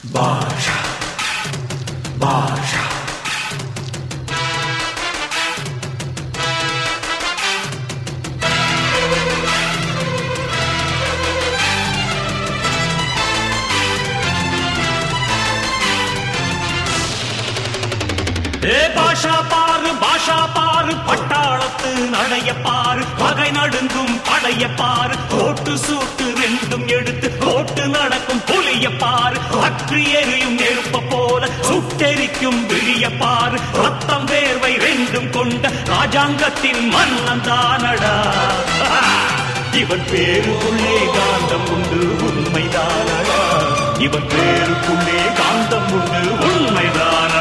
பாஷா பாஷா ஏ பாஷா பாரு பாஷா பாரு பட்டாளத்து நடைய பாரு பகை நடுங்கும் படைய பாரு கோட்டு சூட்டு ரெண்டும் எடுத்து கோட்டு நடக்கும் புலிய பாரு அற்று எரியும் நெருப்ப போல சுட்டெரிக்கும் விழிய பாரு ரத்தம் வேர்வை ரெண்டும் கொண்ட ராஜாங்கத்தின் மன்னன் தானடா இவன் பேருக்குள்ளே காந்தம் உண்டு உண்மைதானடா இவன் பேருக்குள்ளே காந்தம் உண்டு உண்மைதானடா